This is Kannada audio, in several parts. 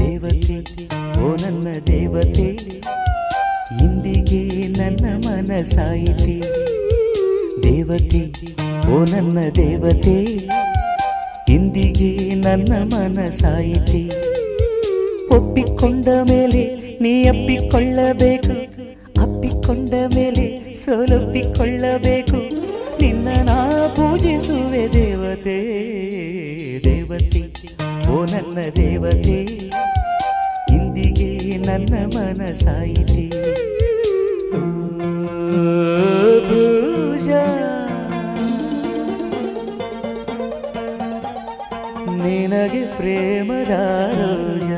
ದೇವತೆ ಓ ನನ್ನ ದೇವತೆ ಇಂದಿಗೆ ನನ್ನ ಮನಸಾಯಿತೆ ದೇವತೆ ಓ ನನ್ನ ದೇವತೆ ಇಂದಿಗೆ ನನ್ನ ಮನಸಾಯಿತೆ ಒಪ್ಪಿಕೊಂಡ ಮೇಲೆ ನೀ ಅಪ್ಪಿಕೊಳ್ಳಬೇಕು ಅಪ್ಪಿಕೊಂಡ ಮೇಲೆ ಸೋಲೊಪ್ಪಿಕೊಳ್ಳಬೇಕು ನಿನ್ನ ನಾ ಪೂಜಿಸುವೆ ದೇವತೆ ದೇವತೆ ಓ ನನ್ನ ದೇವತೆ ಇಂದಿಗೆ ನನ್ನ ಮನಸಾಯಿತೆ ಓ ಪೂಜಾ ನಿನಗೆ ಪ್ರೇಮದ ರೋಜ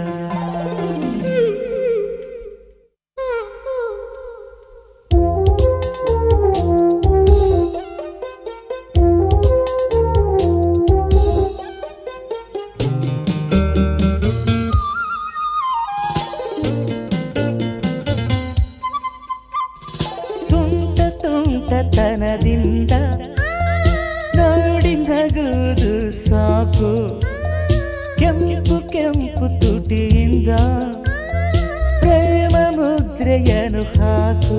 ತುಂಟ ತುಂಟತನದಿಂದ ನೋಡಿ ನಗುವುದು ಸಾಕು ಕೆಂಪು ಕೆಂಪು ತುಟಿಯಿಂದ ಪ್ರೇಮ ಮುದ್ರೆಯನ್ನು ಹಾಕು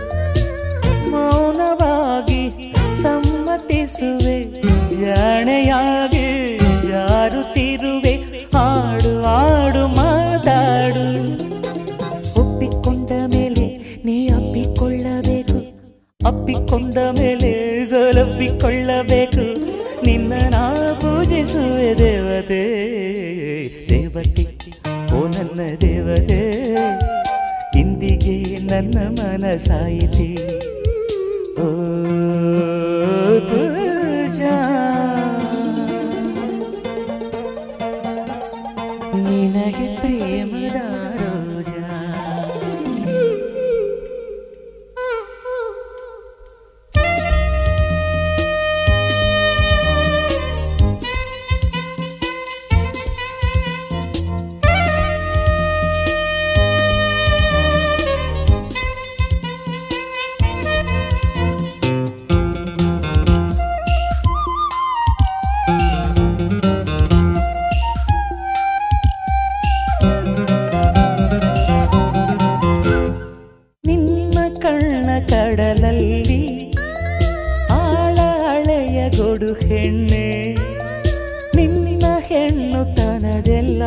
ಮೌನವಾಗಿ ಸಮ್ಮತಿಸುವೆ ಜಾಣೆಯಾಗಿ ಜಾರುತ್ತಿರುವೆ ಹಾಡು ಹಾಡು ಮಾತಾಡು ಒಪ್ಪಿಕೊಂಡ ಮೇಲೆ ನೀ ಅಪ್ಪಿಕೊಳ್ಳಬೇಕು ಅಪ್ಪಿಕೊಂಡ ಮೇಲೆ ಸೊಲಪ್ಪಿಕೊಳ್ಳಬೇಕು ನಿನ್ನ ನಾ ಪೂಜಿಸುವೆ ದೇವತೆ ದೇವತೆ ಓ ನನ್ನ ದೇವತೆ ಇಂದಿಗೆ ನನ್ನ ಮನಸಾಯಿತೆ ಓ ಪೂಜಾ ನಿನಗೆ ಪ್ರೇಮದ ರೋಜಾ ನಿನ್ನ ಕಣ್ಣ ಕಡಲಲ್ಲಿ ಆಳ ಹಳೆಯ ಗೊಡು ಹೆಣ್ಣೆ ನಿನ್ನ ಹೆಣ್ಣು ತನದೆಲ್ಲ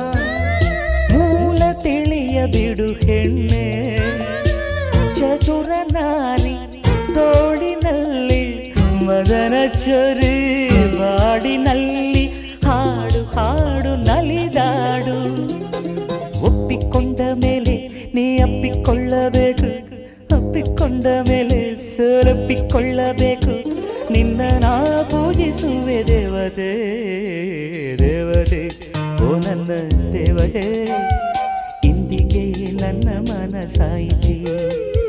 ಮೂಲ ತಿಳಿಯ ಬಿಡು ಹೆಣ್ಣೆ ಚತುರ ನಾರಿ ತೋಡಿನಲ್ಲಿ ಮದನ ಚೊರಿ ಬಾಡಿನಲ್ಲಿ ಹಾಡು ಹಾಡು ನಲಿದಾಡು ಒಪ್ಪಿಕೊಂಡ ಮೇಲೆ ನೀ ಅಪ್ಪಿಕೊಳ್ಳಬೇಕು ಅಪ್ಪಿಕೊಂಡ ಮೇಲೆ ಸೊಲಪ್ಪಿಕೊಳ್ಳಬೇಕು ನಿನ್ನ ನಾ ಪೂಜಿಸುವೆ ದೇವತೆ ದೇವತೆ ಓ ನನ್ನ ದೇವತೆ ಇಂದಿಗೆ ನನ್ನ ಮನಸಾಯಿತೆ